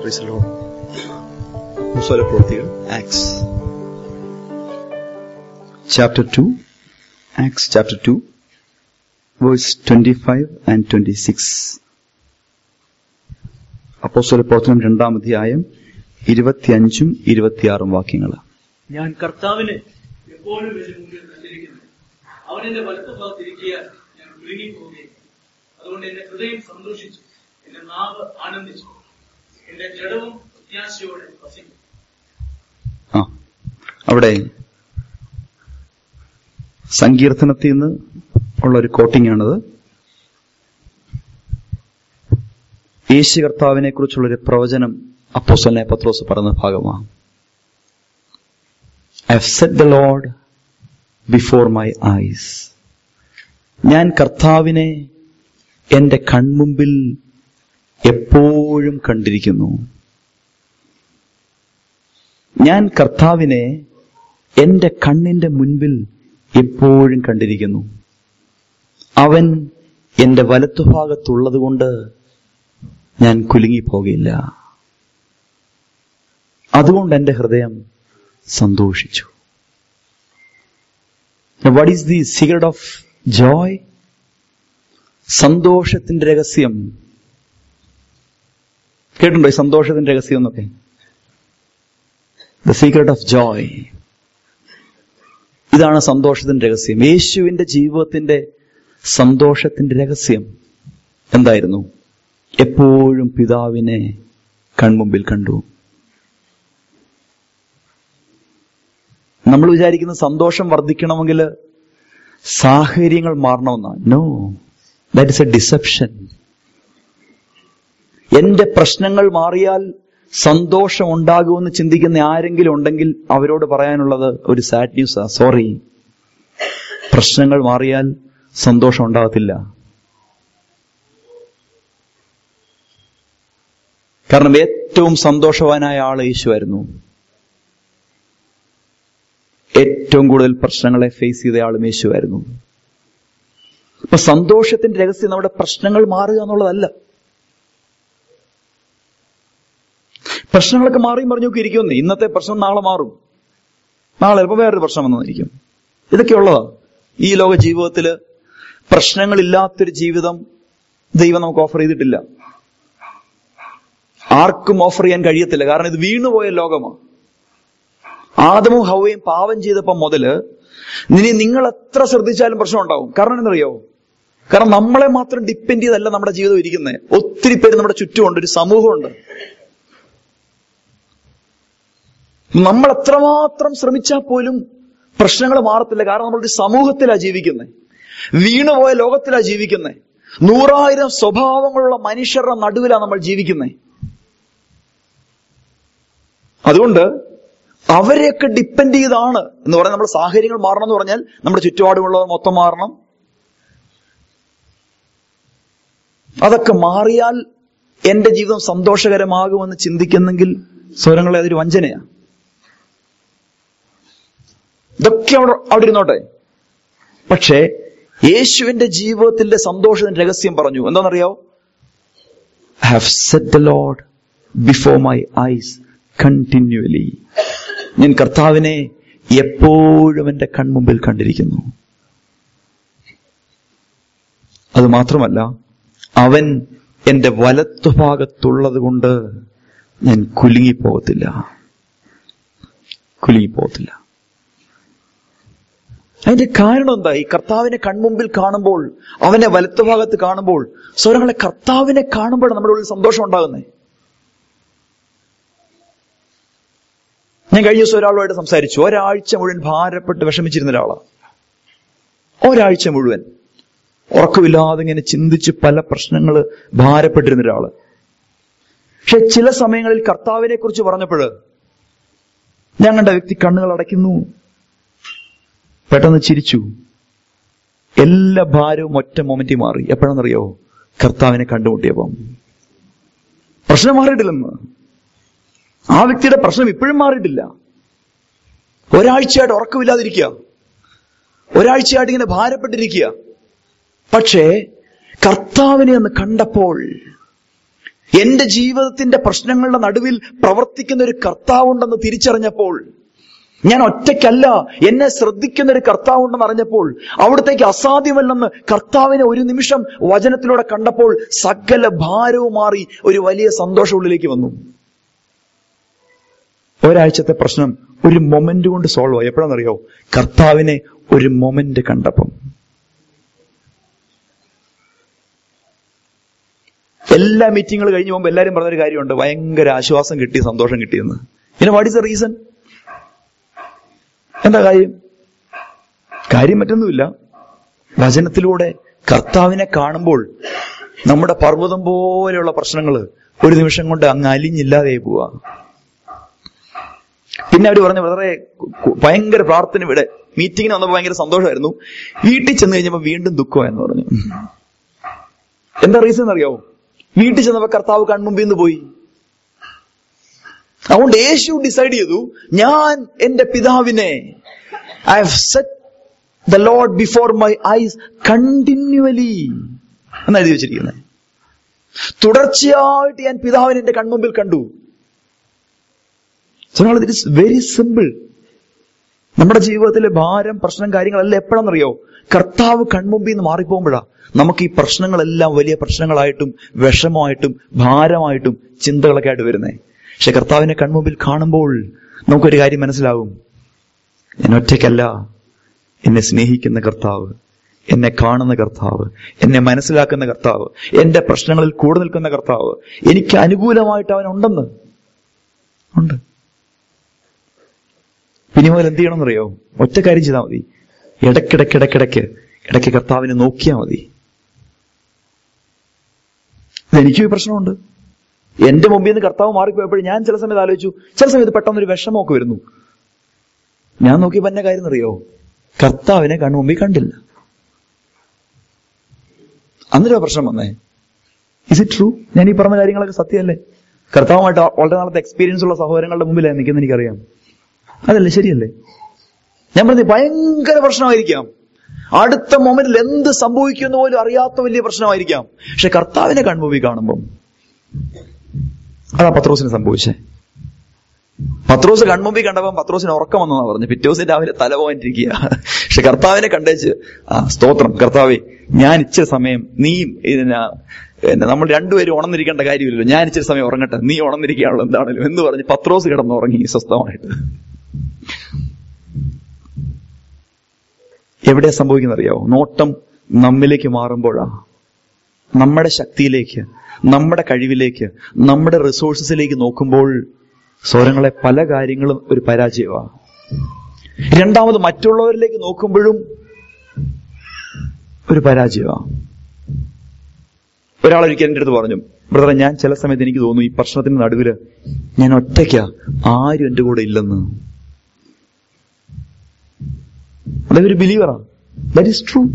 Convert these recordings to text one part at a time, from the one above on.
Praise the Lord. പുസ്തക പ്രവൃത്തികൾ Acts chapter two Acts chapter two verse twenty five and twenty six അപ്പോസ്തല പ്രവർത്തനം രണ്ടാം അധ്യായം ഇരുപത്തിയഞ്ചും ഇരുപത്തിയാറും വാക്യങ്ങൾ ഞാൻ കർത്താവിനെ എപ്പോഴും എന്റെ മുമ്പിൽ കണ്ടിരിക്കുന്നു അവൻ എന്റെ വലത്ത് ഭാഗത്തിരിക്കിയാൽ ഞാൻ കുലുങ്ങിപ്പോകുകയും അതുകൊണ്ട് എന്റെ ഹൃദയം സന്തോഷിച്ചു എന്റെ നാവ് ആനന്ദിച്ചു എന്റെ ജഡവും പ്രത്യാശയോടെ വസിക്കും ആ അവിടെ സങ്കീർത്തനത്തിൽ നിന്ന് ഉള്ള ഒരു കോട്ടിംഗ് ആണത് യേശു കർത്താവിനെ കുറിച്ചുള്ള ഒരു പ്രവചനം അപ്പോസ്തലനായ പത്രോസ് പറയുന്ന ഭാഗമാണ് I have set the Lord before my eyes ഞാൻ കർത്താവിനെ എന്റെ കൺമുമ്പിൽ എപ്പോഴും കണ്ടിരിക്കുന്നു ഞാൻ കർത്താവിനെ എന്റെ കണ്ണിന്റെ മുൻപിൽ എപ്പോഴും കണ്ടിരിക്കുന്നു അവൻ എന്റെ വലത്തുഭാഗത്തുള്ളത് കൊണ്ട് ഞാൻ കുലുങ്ങിപ്പോകില്ല അതുകൊണ്ട് എന്റെ ഹൃദയം സന്തോഷിച്ചു what is the secret of joy സന്തോഷത്തിന്റെ രഹസ്യം കേട്ടിട്ടുണ്ടോ ഈ സന്തോഷത്തിന്റെ രഹസ്യം എന്നൊക്കെ ദ സീക്രട്ട് ഓഫ് ജോയ് ഇതാണ് സന്തോഷത്തിന്റെ രഹസ്യം യേശുവിന്റെ ജീവിതത്തിന്റെ സന്തോഷത്തിന്റെ രഹസ്യം എന്തായിരുന്നു എപ്പോഴും പിതാവിനെ കൺമുമ്പിൽ കണ്ടു നമ്മൾ വിചാരിക്കുന്ന സന്തോഷം വർദ്ധിക്കണമെങ്കിൽ സാഹചര്യങ്ങൾ മാറണമെന്നാണ് no that is a deception എന്റെ പ്രശ്നങ്ങൾ മാറിയാൽ സന്തോഷം ഉണ്ടാകുമെന്ന് ചിന്തിക്കുന്ന ആരെങ്കിലും ഉണ്ടെങ്കിൽ അവരോട് പറയാനുള്ളത് ഒരു സാഡ് ന്യൂസാ സോറി പ്രശ്നങ്ങൾ മാറിയാൽ സന്തോഷം ഉണ്ടാകത്തില്ല കാരണം ഏറ്റവും സന്തോഷവാനായ ആൾ യേശുവായിരുന്നു ഏറ്റവും കൂടുതൽ പ്രശ്നങ്ങളെ ഫേസ് ചെയ്ത ആളും യേശുവായിരുന്നു അപ്പൊ സന്തോഷത്തിന്റെ രഹസ്യം നമ്മുടെ പ്രശ്നങ്ങൾ മാറുക എന്നുള്ളതല്ല പ്രശ്നങ്ങളൊക്കെ മാറിയും പറഞ്ഞു നോക്കി ഇരിക്കുമെന്ന് ഇന്നത്തെ പ്രശ്നം നാളെ മാറും നാളെ ചിലപ്പോൾ വേറൊരു പ്രശ്നം വന്നിരിക്കും ഇതൊക്കെ ഉള്ളതാ ഈ ലോക ജീവിതത്തില് പ്രശ്നങ്ങളില്ലാത്തൊരു ജീവിതം ദൈവം നമുക്ക് ഓഫർ ചെയ്തിട്ടില്ല ആർക്കും ഓഫർ ചെയ്യാൻ കഴിയത്തില്ല കാരണം ഇത് വീണുപോയ ലോകമാണ് ആദമും ഹവയും പാവം ചെയ്തപ്പം മുതല് ഇനി നിങ്ങൾ എത്ര ശ്രദ്ധിച്ചാലും പ്രശ്നം ഉണ്ടാവും കാരണം എന്നറിയോ കാരണം നമ്മളെ മാത്രം ഡിപ്പെൻഡ് ചെയ്തല്ല നമ്മുടെ ജീവിതം ഇരിക്കുന്നത് ഒത്തിരി പേര് നമ്മുടെ ചുറ്റുമുണ്ട് ഒരു സമൂഹമുണ്ട് നമ്മൾ എത്രമാത്രം ശ്രമിച്ചാൽ പോലും പ്രശ്നങ്ങൾ മാറത്തില്ല കാരണം നമ്മളൊരു സമൂഹത്തിലാണ് ജീവിക്കുന്നത് വീണുപോയ ലോകത്തിലാണ് ജീവിക്കുന്നത് നൂറായിരം സ്വഭാവങ്ങളുള്ള മനുഷ്യരുടെ നടുവിലാണ് നമ്മൾ ജീവിക്കുന്നത് അതുകൊണ്ട് അവരെയൊക്കെ ഡിപ്പെൻഡ് ചെയ്താണ് എന്ന് പറഞ്ഞാൽ നമ്മുടെ സാഹചര്യങ്ങൾ മാറണം എന്ന് പറഞ്ഞാൽ നമ്മുടെ ചുറ്റുപാടുമുള്ളവർ മൊത്തം മാറണം അതൊക്കെ മാറിയാൽ എന്റെ ജീവിതം സന്തോഷകരമാകുമെന്ന് ചിന്തിക്കുന്നെങ്കിൽ സ്വരങ്ങളെ അതൊരു വഞ്ചനയാണ് ഇതൊക്കെ അവിടെ അവിടെ ഇരുന്നോട്ടെ പക്ഷേ യേശുവിന്റെ ജീവിതത്തിന്റെ സന്തോഷത്തിന്റെ രഹസ്യം പറഞ്ഞു എന്താണെന്നറിയോ I have set the Lord before my eyes continually ഞാൻ കർത്താവിനെ എപ്പോഴും എന്റെ കൺമുമ്പിൽ കണ്ടിരിക്കുന്നു അത് മാത്രമല്ല അവൻ എന്റെ വലത്തുഭാഗത്തുള്ളത് കൊണ്ട് ഞാൻ കുലുങ്ങിപ്പോകത്തില്ല കുലുങ്ങിപ്പോകത്തില്ല അതിന്റെ കാരണം എന്താ ഈ കർത്താവിനെ കൺമുമ്പിൽ കാണുമ്പോൾ അവനെ വലത്തുഭാഗത്ത് കാണുമ്പോൾ സ്വരങ്ങളെ കർത്താവിനെ കാണുമ്പോഴാണ് നമ്മുടെ ഉള്ളിൽ സന്തോഷം ഉണ്ടാകുന്നത് ഞാൻ കഴിഞ്ഞ ദിവസം ഒരാളുമായിട്ട് സംസാരിച്ചു ഒരാഴ്ച മുഴുവൻ ഭാരപ്പെട്ട് വിഷമിച്ചിരുന്ന ഒരാളാണ് ഒരാഴ്ച മുഴുവൻ ഉറക്കമില്ലാതെ ഇങ്ങനെ ചിന്തിച്ച് പല പ്രശ്നങ്ങൾ ഭാരപ്പെട്ടിരുന്ന ഒരാള് പക്ഷെ ചില സമയങ്ങളിൽ കർത്താവിനെ കുറിച്ച് പറഞ്ഞപ്പോൾ ഞാൻ കണ്ട വ്യക്തി കണ്ണുകൾ അടയ്ക്കുന്നു പെട്ടെന്ന് ചിരിച്ചു എല്ലാ ഭാരവും ഒറ്റ മൊമെന്റിൽ മാറി എപ്പോഴാണെന്നറിയോ കർത്താവിനെ കണ്ടുമുട്ടിയപ്പം പ്രശ്നം മാറിയിട്ടില്ലെന്ന് ആ വ്യക്തിയുടെ പ്രശ്നം ഇപ്പോഴും മാറിയിട്ടില്ല ഒരാഴ്ചയായിട്ട് ഉറക്കമില്ലാതിരിക്കുക ഒരാഴ്ചയായിട്ട് ഇങ്ങനെ ഭാരപ്പെട്ടിരിക്കുക പക്ഷേ കർത്താവിനെ ഒന്ന് കണ്ടപ്പോൾ എന്റെ ജീവിതത്തിന്റെ പ്രശ്നങ്ങളുടെ നടുവിൽ പ്രവർത്തിക്കുന്ന ഒരു കർത്താവുണ്ടെന്ന് തിരിച്ചറിഞ്ഞപ്പോൾ ഞാൻ ഒറ്റയ്ക്കല്ല എന്നെ ശ്രദ്ധിക്കുന്ന ഒരു കർത്താവുണ്ടെന്ന് അറിഞ്ഞപ്പോൾ അവിടത്തേക്ക് അസാധ്യമല്ലെന്ന് കർത്താവിനെ ഒരു നിമിഷം വചനത്തിലൂടെ കണ്ടപ്പോൾ സകല ഭാരവും മാറി ഒരു വലിയ സന്തോഷം ഉള്ളിലേക്ക് വന്നു ഒരാഴ്ചത്തെ പ്രശ്നം ഒരു മൊമെന്റ് കൊണ്ട് സോൾവ് ആയി എപ്പോഴാണെന്നറിയോ കർത്താവിനെ ഒരു മൊമെന്റ് കണ്ടപ്പം എല്ലാ മീറ്റിങ്ങുകൾ കഴിഞ്ഞ് പോകുമ്പോൾ എല്ലാവരും പറഞ്ഞൊരു കാര്യമുണ്ട് ഭയങ്കര ആശ്വാസം കിട്ടി സന്തോഷം കിട്ടിയെന്ന് പിന്നെ വാട്ട് ഇസ് ദ റീസൺ എന്താ കാര്യം കാര്യം മറ്റൊന്നുമില്ല വചനത്തിലൂടെ കർത്താവിനെ കാണുമ്പോൾ നമ്മുടെ പർവ്വതം പോലെയുള്ള പ്രശ്നങ്ങൾ ഒരു നിമിഷം കൊണ്ട് അങ്ങ് അലിഞ്ഞില്ലാതെ പോവാ പിന്നെ അവർ പറഞ്ഞു വളരെ ഭയങ്കര പ്രാർത്ഥന ഇവിടെ മീറ്റിങ്ങിന് വന്നപ്പോൾ ഭയങ്കര സന്തോഷമായിരുന്നു വീട്ടിൽ ചെന്ന് കഴിഞ്ഞപ്പോൾ വീണ്ടും ദുഃഖമായെന്ന് പറഞ്ഞു എന്താ റീസൺ അറിയാവോ വീട്ടിൽ ചെന്നപ്പോ കർത്താവ് കൺമുമ്പിൽ നിന്ന് പോയി അതുകൊണ്ട് യേശു ഡിസൈഡ് ചെയ്തു ഞാൻ എന്റെ പിതാവിനെ I have set the Lord before my eyes continually എന്ന് എഴുതി വെച്ചിരിക്കുന്നത് തുടർച്ചയായിട്ട് ഞാൻ പിതാവിനെ എന്റെ കൺമുമ്പിൽ കണ്ടു ഇറ്റ് ഇസ് വെരി സിമ്പിൾ നമ്മുടെ ജീവിതത്തിലെ ഭാരം പ്രശ്നം കാര്യങ്ങളെല്ലാം എപ്പോഴാണെന്നറിയോ കർത്താവ് കൺമുമ്പിൽ നിന്ന് മാറിപ്പോകുമ്പോഴാ നമുക്ക് ഈ പ്രശ്നങ്ങളെല്ലാം വലിയ പ്രശ്നങ്ങളായിട്ടും വിഷമമായിട്ടും ഭാരമായിട്ടും ചിന്തകളൊക്കെ ആയിട്ട് വരുന്നേ പക്ഷെ കർത്താവിനെ കൺമുമ്പിൽ കാണുമ്പോൾ നമുക്കൊരു കാര്യം മനസ്സിലാവും ഞാൻ ഒറ്റയ്ക്കല്ല എന്നെ സ്നേഹിക്കുന്ന കർത്താവ് എന്നെ കാണുന്ന കർത്താവ് എന്നെ മനസ്സിലാക്കുന്ന കർത്താവ് എന്റെ പ്രശ്നങ്ങളിൽ കൂടെ നിൽക്കുന്ന കർത്താവ് എനിക്ക് അനുകൂലമായിട്ട് അവൻ ഉണ്ടെന്ന് ഉണ്ട് ഇനി മുതൽ എന്ത് ചെയ്യണമെന്നറിയോ ഒറ്റ കാര്യം ചെയ്താൽ മതി ഇടയ്ക്കിടയ്ക്കിടയ്ക്കിടയ്ക്ക് ഇടയ്ക്ക് കർത്താവിനെ നോക്കിയാൽ മതി എനിക്കും ഈ പ്രശ്നമുണ്ട് എന്റെ മുമ്പിൽ നിന്ന് കർത്താവ് മാറിപ്പോയപ്പോൾ ഞാൻ ചില സമയത്ത് ആലോചിച്ചു ചില സമയത്ത് പെട്ടെന്നൊരു വിഷമമൊക്കെ വരുന്നു ഞാൻ നോക്കി പറഞ്ഞ കാര്യം അറിയോ കർത്താവിനെ കൺമുമ്പിൽ കണ്ടില്ല അന്നൊരു പ്രശ്നം വന്നേ ഇസ് ഇറ്റ് ട്രൂ ഞാൻ ഈ പറഞ്ഞ കാര്യങ്ങളൊക്കെ സത്യമല്ലേ കർത്താവുമായിട്ട് വളരെ നാളത്തെ എക്സ്പീരിയൻസ് ഉള്ള സഹോദരങ്ങളുടെ മുമ്പിലാണ് നിൽക്കുന്നത് എനിക്കറിയാം അതല്ലേ ശരിയല്ലേ ഞാൻ പറഞ്ഞത് ഭയങ്കര പ്രശ്നമായിരിക്കാം അടുത്ത മൊമെന്റിൽ എന്ത് സംഭവിക്കുമെന്ന് പോലും അറിയാത്ത വലിയ പ്രശ്നമായിരിക്കാം പക്ഷെ കർത്താവിനെ കൺമുമ്പിൽ കാണുമ്പം അതാ പത്രോസിന് സംഭവിച്ചേ പത്രോസ് കൺമുമ്പിൽ കണ്ടപ്പം പത്രോസിന് ഉറക്കം വന്നെന്നാ പറഞ്ഞു പിറ്റേ ദിവസം രാവിലെ തല പോകാനിരിക്കുക പക്ഷെ കർത്താവിനെ കണ്ടേച്ച് ആ സ്തോത്രം കർത്താവെ ഞാൻ ഇച്ചിരി സമയം നീ ഇതിനാ പിന്നെ നമ്മൾ രണ്ടുപേരും ഉണർന്നിരിക്കേണ്ട കാര്യമില്ലല്ലോ ഞാൻ ഇച്ചിരി സമയം ഉറങ്ങട്ടെ നീ ഉണർന്നിരിക്കുകയാണല്ലോ എന്താണല്ലോ എന്ന് പറഞ്ഞ് പത്രോസ് കിടന്ന് ഉറങ്ങി സ്വസ്ഥമായിട്ട് എവിടെയാ സംഭവിക്കുന്ന അറിയാവോ നോട്ടം നമ്മിലേക്ക് മാറുമ്പോഴാ നമ്മുടെ ശക്തിയിലേക്ക് നമ്മുടെ കഴിവിലേക്ക് നമ്മുടെ റിസോഴ്സസിലേക്ക് നോക്കുമ്പോൾ സ്വരങ്ങളെ പല കാര്യങ്ങളും ഒരു പരാജയമാണ് രണ്ടാമത് മറ്റുള്ളവരിലേക്ക് നോക്കുമ്പോഴും ഒരു പരാജയമാണ് ഒരാൾ ഒരിക്കൽ എൻ്റെ അടുത്ത് പറഞ്ഞു ബ്രദറെ ഞാൻ ചില സമയത്ത് എനിക്ക് തോന്നുന്നു ഈ പ്രശ്നത്തിന്റെ നടുവില് ഞാൻ ഒറ്റയ്ക്കാ ആരും എൻ്റെ കൂടെ ഇല്ലെന്ന് അതൊരു ബിലീവറാ ദാറ്റ് ഈസ് ട്രൂ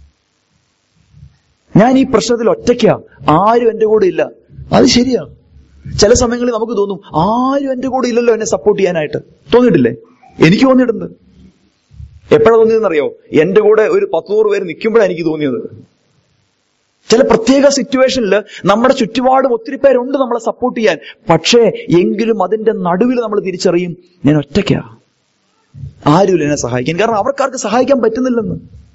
ഞാൻ ഈ പ്രശ്നത്തിൽ ഒറ്റയ്ക്കാ ആരും എന്റെ കൂടെ ഇല്ല അത് ശരിയാ ചില സമയങ്ങളിൽ നമുക്ക് തോന്നും ആരും എന്റെ കൂടെ ഇല്ലല്ലോ എന്നെ സപ്പോർട്ട് ചെയ്യാനായിട്ട് തോന്നിയിട്ടില്ലേ എനിക്ക് തോന്നിയിട്ടുണ്ട് എപ്പോഴാ തോന്നിയതെന്നറിയോ എന്റെ കൂടെ ഒരു പത്തുനൂറ് പേര് നിൽക്കുമ്പോഴാണ് എനിക്ക് തോന്നിയത് ചില പ്രത്യേക സിറ്റുവേഷനിൽ നമ്മുടെ ചുറ്റുപാടും ഒത്തിരി പേരുണ്ട് നമ്മളെ സപ്പോർട്ട് ചെയ്യാൻ പക്ഷേ എങ്കിലും അതിന്റെ നടുവിൽ നമ്മൾ തിരിച്ചറിയും ഞാൻ ഒറ്റയ്ക്കാ ആരുമില്ല എന്നെ സഹായിക്കാൻ കാരണം അവർക്കാർക്ക് സഹായിക്കാൻ പറ്റുന്നില്ലെന്ന്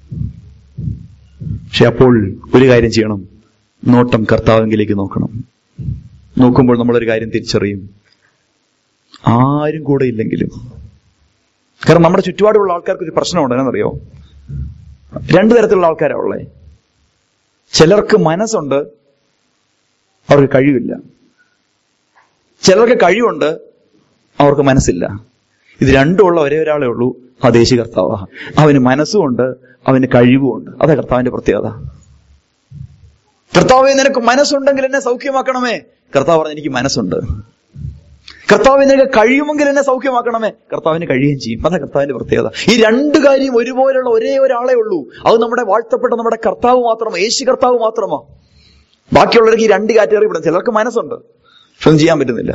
പക്ഷെ അപ്പോൾ ഒരു കാര്യം ചെയ്യണം നോട്ടം കർത്താവെങ്കിലേക്ക് നോക്കണം നോക്കുമ്പോൾ നമ്മളൊരു കാര്യം തിരിച്ചറിയും ആരും കൂടെ ഇല്ലെങ്കിലും കാരണം നമ്മുടെ ചുറ്റുപാടുള്ള ആൾക്കാർക്ക് ഒരു പ്രശ്നമുണ്ട് എന്നറിയോ രണ്ടു തരത്തിലുള്ള ആൾക്കാരാ ഉള്ളേ ചിലർക്ക് മനസ്സുണ്ട് അവർക്ക് കഴിവില്ല ചിലർക്ക് കഴിവുണ്ട് അവർക്ക് മനസ്സില്ല ഇത് രണ്ടുമുള്ള ഒരേ ഒരാളെ ഉള്ളൂ ആ ദേശി കർത്താവാ അവന് മനസ്സുമുണ്ട് അവന് കഴിവുമുണ്ട് അതാ കർത്താവിന്റെ പ്രത്യേകത കർത്താവെ നിനക്ക് മനസ്സുണ്ടെങ്കിൽ എന്നെ സൗഖ്യമാക്കണമേ കർത്താവ് പറഞ്ഞു എനിക്ക് മനസ്സുണ്ട് കർത്താവ് നിനക്ക് കഴിയുമെങ്കിൽ എന്നെ സൗഖ്യമാക്കണമേ കർത്താവിന് കഴിയുകയും ചെയ്യും അതാ കർത്താവിന്റെ പ്രത്യേകത ഈ രണ്ട് കാര്യം ഒരുപോലുള്ള ഒരേ ഒരാളെ ഉള്ളൂ അത് നമ്മുടെ വാഴ്ത്തപ്പെട്ട നമ്മുടെ കർത്താവ് മാത്രമോ യേശു കർത്താവ് മാത്രമോ ബാക്കിയുള്ളവർക്ക് ഈ രണ്ട് കാറ്റഗറി വിടാം ചിലർക്ക് മനസ്സുണ്ട് പക്ഷെ ഒന്നും ചെയ്യാൻ പറ്റുന്നില്ല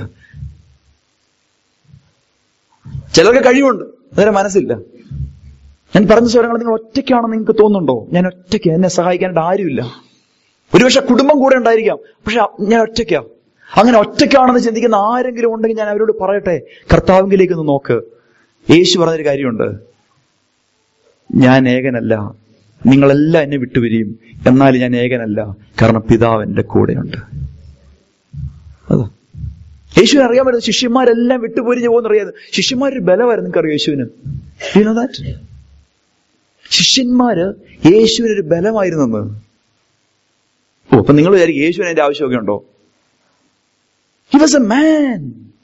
ചിലർക്ക് കഴിവുണ്ട് അതിന് മനസ്സില്ല ഞാൻ പറഞ്ഞ സ്വരങ്ങൾ നിങ്ങൾ ഒറ്റയ്ക്കാണെന്ന് നിങ്ങൾക്ക് തോന്നുന്നുണ്ടോ ഞാൻ ഒറ്റയ്ക്ക് എന്നെ സഹായിക്കാനായിട്ട് ആരുമില്ല ഒരുപക്ഷെ കുടുംബം കൂടെ ഉണ്ടായിരിക്കാം പക്ഷെ ഞാൻ ഒറ്റയ്ക്കാ അങ്ങനെ ഒറ്റയ്ക്കാണെന്ന് ചിന്തിക്കുന്ന ആരെങ്കിലും ഉണ്ടെങ്കിൽ ഞാൻ അവരോട് പറയട്ടെ കർത്താവിലേക്ക് ഒന്ന് നോക്ക് യേശു പറഞ്ഞൊരു കാര്യമുണ്ട് ഞാൻ ഏകനല്ല നിങ്ങളെല്ലാം എന്നെ വിട്ടുപിരിയും എന്നാൽ ഞാൻ ഏകനല്ല കാരണം പിതാവ് എന്റെ കൂടെയുണ്ട് അതാ യേശുവിന് അറിയാൻ പറ്റുന്നത് ശിഷ്യന്മാരെല്ലാം വിട്ടുപോരിഞ്ഞു പോകുന്നറിയാതെ ശിഷ്യന്മാരൊരു ബലമായിരുന്നു നിങ്ങൾക്കറിയോ യേശുവിന് You know that? ശിഷ്യന്മാര് യേശുവിനൊരു ബലമായിരുന്നെന്ന് ഓ അപ്പൊ നിങ്ങൾ വിചാരിക്കും യേശുവിന് അതിന്റെ ആവശ്യമൊക്കെ ഉണ്ടോ ഹി വാസ് എ മാൻ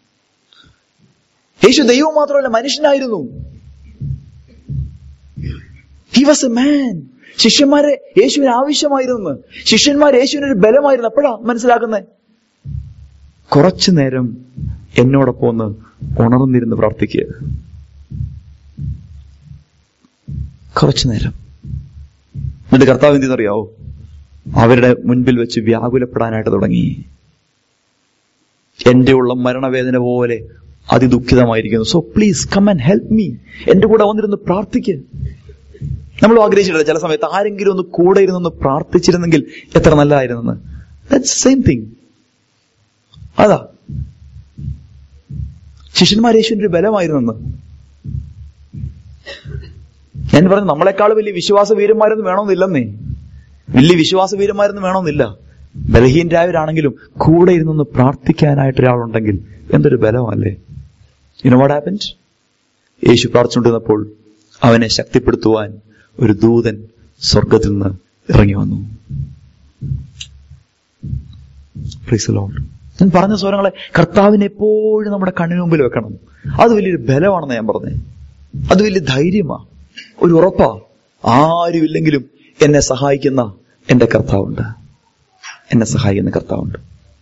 യേശു ദൈവം മാത്രമല്ല മനുഷ്യനായിരുന്നു ഹി വാസ് എ മാൻ ശിഷ്യന്മാരെ യേശുവിന് ആവശ്യമായിരുന്നു ശിഷ്യന്മാർ യേശുവിനൊരു ബലമായിരുന്നു എപ്പോഴാ മനസ്സിലാക്കുന്നത് കുറച്ചു നേരം എന്നോടൊപ്പം ഒന്ന് ഉണർന്നിരുന്ന് പ്രാർത്ഥിക്കുക കുറച്ചു നേരം എന്നിട്ട് കർത്താവ് എന്തെന്നറിയാവോ അവരുടെ മുൻപിൽ വെച്ച് വ്യാകുലപ്പെടാനായിട്ട് തുടങ്ങി എന്റെ ഉള്ള മരണവേദന പോലെ അതിദുഃഖിതമായിരിക്കുന്നു so please come and help me എന്റെ കൂടെ വന്നിരുന്ന് പ്രാർത്ഥിക്ക് നമ്മൾ ആഗ്രഹിച്ചിട്ടില്ല ചില സമയത്ത് ആരെങ്കിലും ഒന്ന് കൂടെ ഇരുന്നൊന്ന് പ്രാർത്ഥിച്ചിരുന്നെങ്കിൽ എത്ര നല്ലതായിരുന്നെന്ന് ദാറ്റ്സ് സെയിം തിങ് അതാ ശിഷ്യന്മാർ യേശുവിന്റെ ഒരു ബലമായിരുന്നെന്ന് ഞാൻ പറഞ്ഞു നമ്മളെക്കാൾ വലിയ വിശ്വാസ വീരന്മാരൊന്നും വേണമെന്നില്ലെന്നേ വലിയ വിശ്വാസ വീരന്മാരൊന്നും വേണമെന്നില്ല ബലഹീനരായവരാണെങ്കിലും കൂടെ ഇരുന്നൊന്ന് പ്രാർത്ഥിക്കാനായിട്ട് ഒരാളുണ്ടെങ്കിൽ എന്തൊരു ബലമല്ലേ യുനോ വാട്ട് ഹാപ്പൻഡ് യേശു പ്രാർത്ഥിച്ചുകൊണ്ടിരുന്നപ്പോൾ അവനെ ശക്തിപ്പെടുത്തുവാൻ ഒരു ദൂതൻ സ്വർഗത്തിൽ നിന്ന് ഇറങ്ങി വന്നു Praise the Lord. ഞാൻ പറഞ്ഞ സ്വരങ്ങളെ കർത്താവിനെ എപ്പോഴും നമ്മുടെ കണ്ണിന് മുമ്പിൽ വെക്കണം അത് വലിയൊരു ബലമാണെന്ന് ഞാൻ പറഞ്ഞേ അത് വലിയ ധൈര്യമാ ഒരു ഉറപ്പാ ആരുമില്ലെങ്കിലും എന്നെ സഹായിക്കുന്ന എന്റെ കർത്താവുണ്ട് എന്നെ സഹായിക്കുന്ന കർത്താവുണ്ട്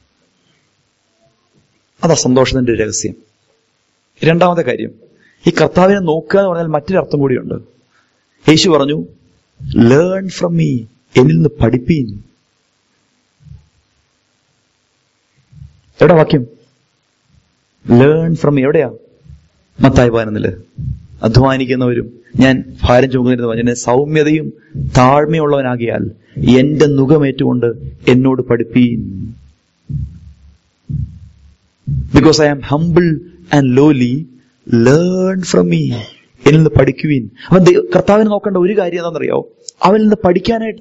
അതാ സന്തോഷത്തിന്റെ ഒരു രഹസ്യം രണ്ടാമത്തെ കാര്യം ഈ കർത്താവിനെ നോക്കുക എന്ന് പറഞ്ഞാൽ മറ്റൊരു അർത്ഥം കൂടിയുണ്ട് യേശു പറഞ്ഞു ലേൺ ഫ്രം മീ എന്നിൽ നിന്ന് പഠിപ്പീൻ എവിടെ വാക്യം ലേൺ ഫ്രം എവിടെയാ മത്തായി പതിനൊന്നില് അധ്വാനിക്കുന്നവരും ഞാൻ ഭാരം ചുമന്നിരുന്നു പറഞ്ഞ സൗമ്യതയും താഴ്മയുള്ളവനാകിയാൽ എന്റെ നുഖമേറ്റുകൊണ്ട് എന്നോട് പഠിപ്പീൻ because I am humble and lowly learn from me എന്നിൽ നിന്ന് പഠിക്കുവീൻ അവൻ ദൈ- കർത്താവിനെ നോക്കേണ്ട ഒരു കാര്യം എന്താണെന്നറിയോ അവനിൽ നിന്ന് പഠിക്കാനായിട്ട്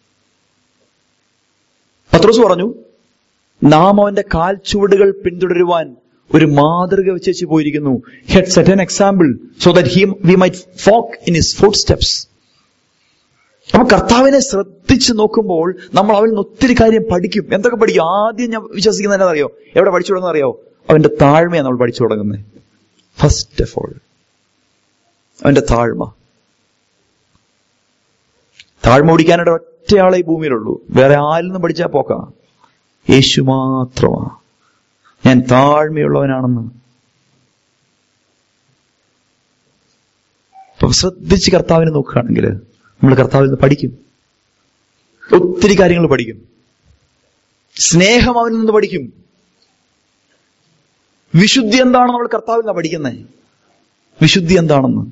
പത്രോസ് പറഞ്ഞു നാം അവന്റെ കാൽ ചുവടുകൾ പിന്തുടരുവാൻ ഒരു മാതൃക വെച്ച് പോയിരിക്കുന്നു had set an example so that he we might walk in his footsteps അപ്പൊ കർത്താവിനെ ശ്രദ്ധിച്ച് നോക്കുമ്പോൾ നമ്മൾ അവനിൽ നിന്ന് ഒത്തിരി കാര്യം പഠിക്കും എന്തൊക്കെ പഠിക്കും ആദ്യം ഞാൻ വിശ്വസിക്കുന്നത് എന്താ അറിയോ എവിടെ പഠിച്ചു തുടങ്ങുന്നത് അറിയോ അവന്റെ താഴ്മയാണ് നമ്മൾ പഠിച്ചു തുടങ്ങുന്നത് ഫസ്റ്റ് ഓഫ് ഓൾ അവന്റെ താഴ്മ താഴ്മ ഓടിക്കാനായിട്ട് ഒറ്റയാളെ ഈ ഭൂമിയിലുള്ളൂ വേറെ ആരിൽ നിന്നും പഠിച്ചാൽ പോക്കാ യേശു മാത്രമാ ഞാൻ താഴ്മയുള്ളവനാണെന്ന് അപ്പൊ ശ്രദ്ധിച്ച് കർത്താവിനെ നോക്കുകയാണെങ്കിൽ നമ്മൾ കർത്താവിൽ നിന്ന് പഠിക്കും ഒത്തിരി കാര്യങ്ങൾ പഠിക്കും സ്നേഹം അവനിൽ നിന്ന് പഠിക്കും വിശുദ്ധി എന്താണ് നമ്മൾ കർത്താവിൽ നിന്നാണ് പഠിക്കുന്നത് വിശുദ്ധി എന്താണെന്ന്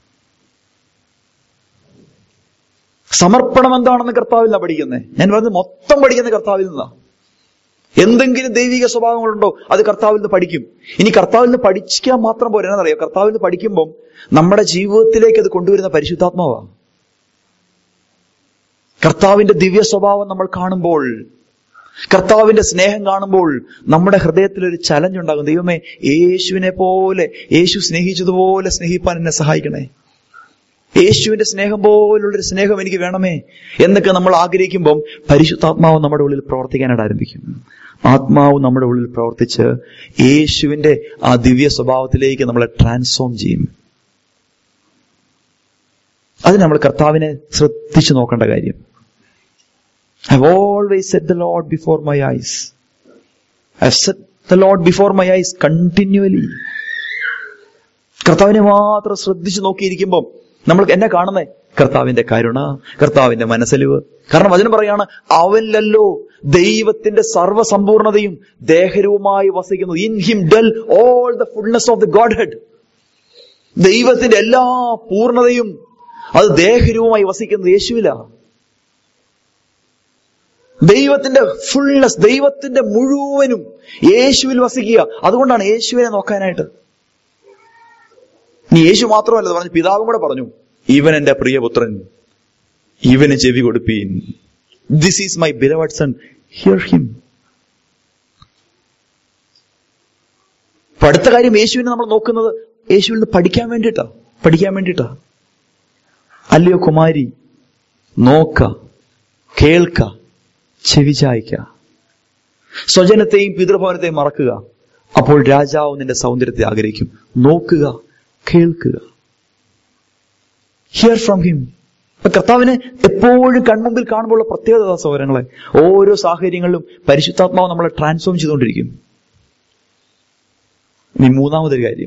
സമർപ്പണം എന്താണെന്ന് കർത്താവിൽ നിന്നാണ് പഠിക്കുന്നത് ഞാൻ പറഞ്ഞത് മൊത്തം പഠിക്കുന്നത് കർത്താവിൽ നിന്നാ എന്തെങ്കിലും ദൈവിക സ്വഭാവങ്ങളുണ്ടോ അത് കർത്താവിൽ നിന്ന് പഠിക്കും ഇനി കർത്താവിൽ നിന്ന് പഠിക്കാൻ മാത്രം പോരാ എന്നറിയോ കർത്താവിൽ നിന്ന് പഠിക്കുമ്പം നമ്മുടെ ജീവിതത്തിലേക്ക് അത് കൊണ്ടുവരുന്ന പരിശുദ്ധാത്മാവാ കർത്താവിന്റെ ദിവ്യ സ്വഭാവം നമ്മൾ കാണുമ്പോൾ കർത്താവിന്റെ സ്നേഹം കാണുമ്പോൾ നമ്മുടെ ഹൃദയത്തിൽ ഒരു ചലഞ്ച് ഉണ്ടാകും ദൈവമേ യേശുവിനെ പോലെ യേശു സ്നേഹിച്ചതുപോലെ സ്നേഹിപ്പാൻ എന്നെ സഹായിക്കണേ യേശുവിന്റെ സ്നേഹം പോലുള്ളൊരു സ്നേഹം എനിക്ക് വേണമേ എന്നൊക്കെ നമ്മൾ ആഗ്രഹിക്കുമ്പം പരിശുദ്ധാത്മാവ് നമ്മുടെ ഉള്ളിൽ പ്രവർത്തിക്കാനായിട്ട് ആരംഭിക്കും ആത്മാവ് നമ്മുടെ ഉള്ളിൽ പ്രവർത്തിച്ച് യേശുവിന്റെ ആ ദിവ്യ സ്വഭാവത്തിലേക്ക് നമ്മളെ ട്രാൻസ്ഫോം ചെയ്യും അത് നമ്മൾ കർത്താവിനെ ശ്രദ്ധിച്ചു നോക്കേണ്ട കാര്യം I always set the Lord before my eyes I set the Lord before my eyes continually കർത്താവിനെ മാത്രം ശ്രദ്ധിച്ചു നോക്കിയിരിക്കുമ്പം നമ്മൾ എന്നെ കാണുന്നേ കർത്താവിന്റെ കരുണ കർത്താവിന്റെ മനസ്സലിവ് കാരണം വചനം പറയാണ് അവനിലല്ലോ ദൈവത്തിന്റെ സർവ്വസമ്പൂർണതയും ദേഹരവുമായി വസിക്കുന്നു in him dwell all the fullness of the Godhead ദൈവത്തിന്റെ എല്ലാ പൂർണ്ണതയും അത് ദേഹരവുമായി വസിക്കുന്നത് യേശുവില ദൈവത്തിന്റെ ഫുൾനെസ് ദൈവത്തിന്റെ മുഴുവനും യേശുവിൽ വസിക്കുക അതുകൊണ്ടാണ് യേശുവിനെ നോക്കാനായിട്ട് നീ യേശു മാത്രമല്ല ഇത് പറഞ്ഞു പിതാവും കൂടെ പറഞ്ഞു ഇവൻ എന്റെ പ്രിയപുത്രൻ ഇവന് ചെവി കൊടുപ്പീൻ this is my beloved son hear him അപ്പൊ അടുത്ത കാര്യം യേശുവിനെ നമ്മൾ നോക്കുന്നത് യേശുവിൽ നിന്ന് പഠിക്കാൻ വേണ്ടിയിട്ടാ പഠിക്കാൻ വേണ്ടിയിട്ടാ അല്ലയോ കുമാരി നോക്ക കേൾക്ക ചെവിചായ്ക്ക സ്വജനത്തെയും പിതൃഭവനത്തെയും മറക്കുക അപ്പോൾ രാജാവ് നിന്റെ സൗന്ദര്യത്തെ ആഗ്രഹിക്കും നോക്കുക കേൾക്കുക ഹിയർ ഫ്രം ഹിം കർത്താവിനെ എപ്പോഴും കൺമുമ്പിൽ കാണുമ്പോഴുള്ള പ്രത്യേകത സൗകര്യങ്ങളെ ഓരോ സാഹചര്യങ്ങളിലും പരിശുദ്ധാത്മാവ് നമ്മളെ ട്രാൻസ്ഫോം ചെയ്തുകൊണ്ടിരിക്കും ഇനി മൂന്നാമതൊരു കാര്യം